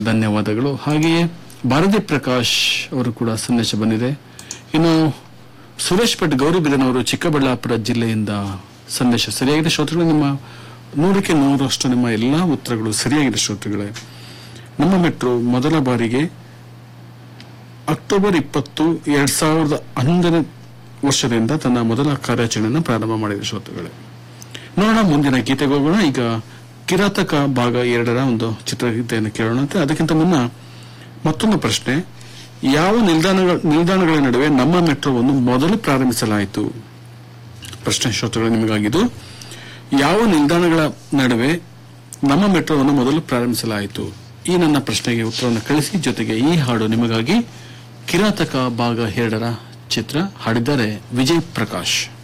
ಧನ್ಯವಾದಗಳು ಹಾಗೆಯೇ ಭಾರತಿ ಪ್ರಕಾಶ್ ಅವರು ಕೂಡ ಸಂದೇಶ ಬಂದಿದೆ ಇನ್ನು ಸುರೇಶ್ ಭಟ್ ಗೌರಿಬಿದನವರು ಚಿಕ್ಕಬಳ್ಳಾಪುರ ಜಿಲ್ಲೆಯಿಂದ ಸಂದೇಶ ಸರಿಯಾಗಿದೆ ಶ್ರೋತೃಗಳು ನಿಮ್ಮ ನೂರಕ್ಕೆ ನೂರಷ್ಟು ನಿಮ್ಮ ಎಲ್ಲಾ ಉತ್ತರಗಳು ಸರಿಯಾಗಿದೆ ಶ್ರೋತೃಗಳೇ ನಮ್ಮ ಮೆಟ್ರೋ ಮೊದಲ ಬಾರಿಗೆ ಅಕ್ಟೋಬರ್ ಇಪ್ಪತ್ತು ಎರಡ್ ಸಾವಿರದ ಹನ್ನೊಂದನೇ ವರ್ಷದಿಂದ ತನ್ನ ಮೊದಲ ಕಾರ್ಯಾಚರಣೆಯನ್ನು ಪ್ರಾರಂಭ ಮಾಡಿದೆ ಶ್ರೋತೃಗಳೇ ನೋಡೋಣ ಮುಂದಿನ ಗೀತೆಗೆ ಹೋಗೋಣ ಈಗ ಕಿರಾತಕ ಭಾಗ ಎರಡರ ಒಂದು ಚಿತ್ರಗೀತೆಯನ್ನು ಕೇಳೋಣಂತೆ ಅದಕ್ಕಿಂತ ಮುನ್ನ ಮತ್ತೊಂದು ಪ್ರಶ್ನೆ ಯಾವ ನಿಲ್ದಾಣಗಳ ನಿಲ್ದಾಣಗಳ ನಡುವೆ ನಮ್ಮ ಮೆಟ್ರೋವನ್ನು ಮೊದಲು ಪ್ರಾರಂಭಿಸಲಾಯಿತು ಪ್ರಶ್ನೆ ಶ್ರೋತೃಗಳು ನಿಮಗಾಗಿದ್ದು ಯಾವ ನಿಲ್ದಾಣಗಳ ನಡುವೆ ನಮ್ಮ ಮೆಟ್ರೋವನ್ನು ಮೊದಲು ಪ್ರಾರಂಭಿಸಲಾಯಿತು ಈ ನನ್ನ ಪ್ರಶ್ನೆಗೆ ಉತ್ತರವನ್ನು ಕಳಿಸಿ ಜೊತೆಗೆ ಈ ಹಾಡು ನಿಮಗಾಗಿ ಕಿರಾತಕ ಭಾಗ ಎರಡರ ಚಿತ್ರ ಹಾಡಿದ್ದಾರೆ ವಿಜಯ್ ಪ್ರಕಾಶ್